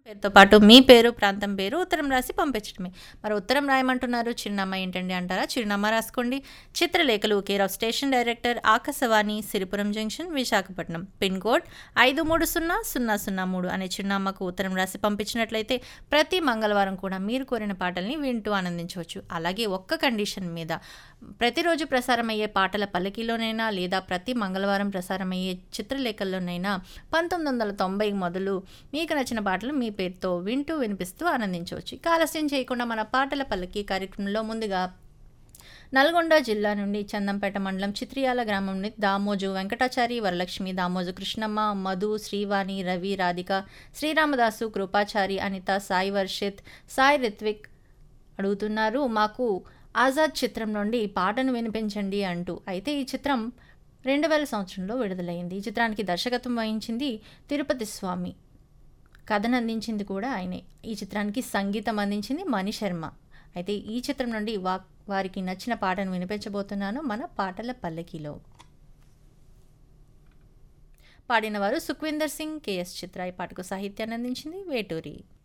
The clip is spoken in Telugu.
పేరుతో పాటు మీ పేరు ప్రాంతం పేరు ఉత్తరం రాసి పంపించడమే మరి ఉత్తరం రాయమంటున్నారు చిరునామా ఏంటండి అంటారా చిరునామా రాసుకోండి చిత్రలేఖలు care of station director Akashvani Siripuram junction Visakhapatnam pin code ఐదు మూడు సున్నా సున్నా సున్నా మూడు అనే చిరునామాకు ఉత్తరం రాసి పంపించినట్లయితే ప్రతి మంగళవారం కూడా మీరు కోరిన పాటల్ని వింటూ ఆనందించవచ్చు అలాగే ఒక్క కండిషన్ మీద ప్రతిరోజు ప్రసారమయ్యే పాటల పల్లకిలోనైనా లేదా ప్రతి మంగళవారం ప్రసారమయ్యే చిత్రలేఖల్లోనైనా పంతొమ్మిది వందల తొంభై మొదలు మీకు నచ్చిన పాటలు మీ పేరుతో వింటూ వినిపిస్తూ ఆనందించవచ్చు ఇక ఆలస్యం చేయకుండా మన పాటల పల్లకి కార్యక్రమంలో ముందుగా నల్గొండ జిల్లా నుండి చందంపేట మండలం చిత్రియాల గ్రామం నుండి దామోజు వెంకటాచారి వరలక్ష్మి దామోజు కృష్ణమ్మ మధు శ్రీవాణి రవి రాధిక శ్రీరామదాసు కృపాచారి అనిత సాయి వర్షిత్ సాయి రిత్విక్ అడుగుతున్నారు మాకు ఆజాద్ చిత్రం నుండి పాటను వినిపించండి అంటూ అయితే ఈ చిత్రం రెండు వేల సంవత్సరంలో విడుదలైంది ఈ చిత్రానికి దర్శకత్వం వహించింది తిరుపతి స్వామి కథను అందించింది కూడా ఆయనే ఈ చిత్రానికి సంగీతం అందించింది మణి శర్మ అయితే ఈ చిత్రం నుండి వా వారికి నచ్చిన పాటను వినిపించబోతున్నాను మన పాటల పల్లకిలో పాడినవారు సుఖ్వీందర్ సింగ్ కేఎస్ చిత్ర ఈ పాటకు సాహిత్యాన్ని అందించింది వేటూరి